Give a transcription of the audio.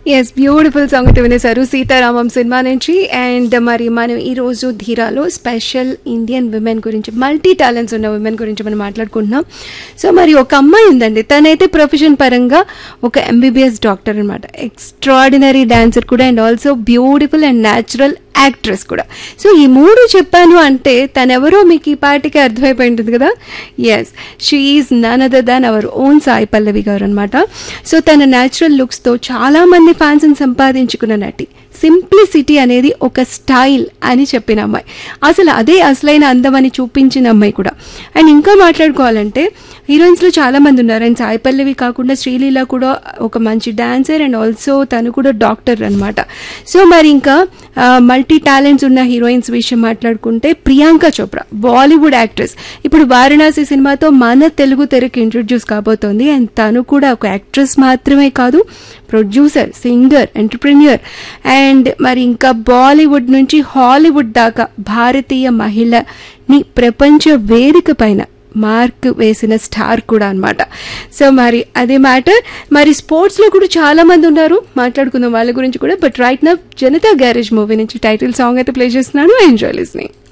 yes beautiful song అయితే వినేశారు Sitaramam cinema నుంచి అండ్ మరి మనం ఈరోజు ధీరాలో స్పెషల్ ఇండియన్ విమెన్ గురించి మల్టీ టాలెంట్స్ ఉన్న విమెన్ గురించి మనం మాట్లాడుకుంటున్నాం సో మరి ఒక అమ్మాయి ఉందండి తనైతే ప్రొఫెషన్ పరంగా ఒక ఎంబీబీఎస్ డాక్టర్ అనమాట ఎక్స్ట్రాడినరీ డాన్సర్ కూడా and also beautiful and natural actress కూడా సో ఈ మూడు చెప్పాను అంటే తనెవరో మీకు ఈ పాటికి అర్థమైపోయి ఉంటుంది కదా yes she is none other than our own Sai Pallavi గారు అనమాట సో తన న్యాచురల్ లుక్స్తో చాలామంది ఫ్యాన్స్ని సంపాదించుకున్న నటి సింప్లిసిటీ అనేది ఒక స్టైల్ అని చెప్పిన అమ్మాయి అసలు అదే అసలైన అందం అని చూపించిన అమ్మాయి కూడా అండ్ ఇంకా మాట్లాడుకోవాలంటే హీరోయిన్స్లో చాలా మంది ఉన్నారు అండ్ సాయి పల్లవి కాకుండా శ్రీలీల కూడా ఒక మంచి డాన్సర్ అండ్ ఆల్సో తను కూడా డాక్టర్ అనమాట సో మరి ఇంకా మల్టీ టాలెంట్స్ ఉన్న హీరోయిన్స్ విషయం మాట్లాడుకుంటే ప్రియాంక చోప్రా బాలీవుడ్ యాక్ట్రెస్ ఇప్పుడు వారణాసి సినిమాతో మన తెలుగు తెరకి ఇంట్రొడ్యూస్ కాబోతోంది అండ్ తను కూడా ఒక యాక్ట్రెస్ మాత్రమే కాదు ప్రొడ్యూసర్ సింగర్ ఎంటర్ప్రెన్యూర్ అండ్ మరి ఇంకా బాలీవుడ్ నుంచి హాలీవుడ్ దాకా భారతీయ మహిళని ప్రపంచ వేదిక పైన మార్క్ వేసిన స్టార్ కూడా అనమాట సో మరి అదే మ్యాటర్ మరి స్పోర్ట్స్లో కూడా చాలా మంది ఉన్నారు మాట్లాడుకుందాం వాళ్ళ గురించి కూడా బట్ రైట్ నా జనతా గ్యారేజ్ మూవీ నుంచి టైటిల్ సాంగ్ అయితే ప్లే చేస్తున్నాను ఎంజాయ్ లిస్నింగ్